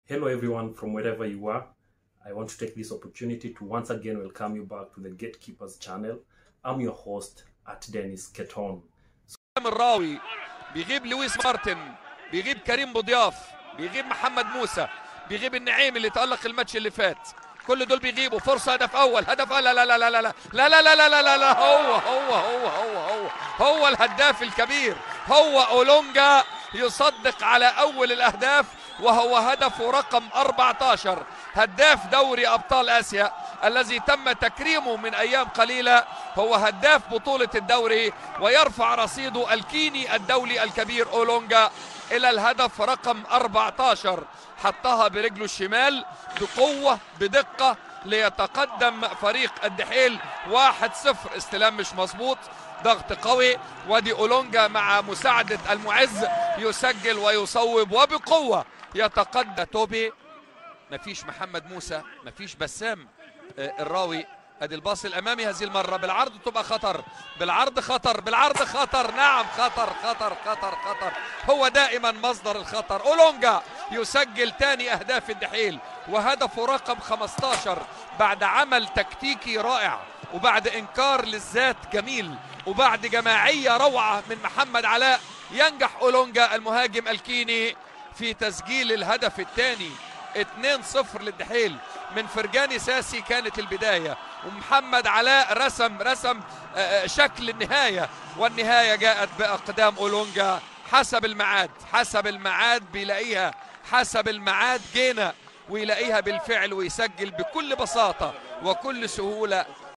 Hello, everyone, from wherever you are. I want to take this opportunity to once again welcome you back to the Gatekeepers channel. I'm your host at Dennis Keton. الراوي بيغيب لويس مارتن بيغيب كريم بوضياف بيغيب محمد موسى بيغيب النعيم اللي تألق الماتش اللي فات كل دول بيغيبوا فرصة هدف أول هدف لا لا لا لا لا لا لا لا لا لا لا لا لا هو هو هو هو هو هو الهداف الكبير هو أولونجا يصدق على أول الأهداف وهو هدفه رقم 14 هداف دوري أبطال آسيا الذي تم تكريمه من أيام قليلة هو هداف بطولة الدوري ويرفع رصيده الكيني الدولي الكبير أولونجا إلى الهدف رقم 14 حطها برجله الشمال بقوة بدقة ليتقدم فريق الدحيل 1-0 استلام مش مظبوط ضغط قوي وادي أولونجا مع مساعدة المعز يسجل ويصوب وبقوة يتقدم توبي مفيش محمد موسى مفيش بسام الراوي ادي الباص الامامي هذه المره بالعرض تبقى خطر بالعرض خطر بالعرض خطر نعم خطر خطر خطر خطر هو دائما مصدر الخطر اولونجا يسجل ثاني اهداف الدحيل وهدفه رقم 15 بعد عمل تكتيكي رائع وبعد انكار للذات جميل وبعد جماعيه روعه من محمد علاء ينجح اولونجا المهاجم الكيني في تسجيل الهدف الثاني 2-0 للدحيل من فرجاني ساسي كانت البداية ومحمد علاء رسم رسم شكل النهاية والنهاية جاءت بأقدام أولونجا حسب الميعاد حسب الميعاد بيلاقيها حسب الميعاد جينا ويلاقيها بالفعل ويسجل بكل بساطة وكل سهولة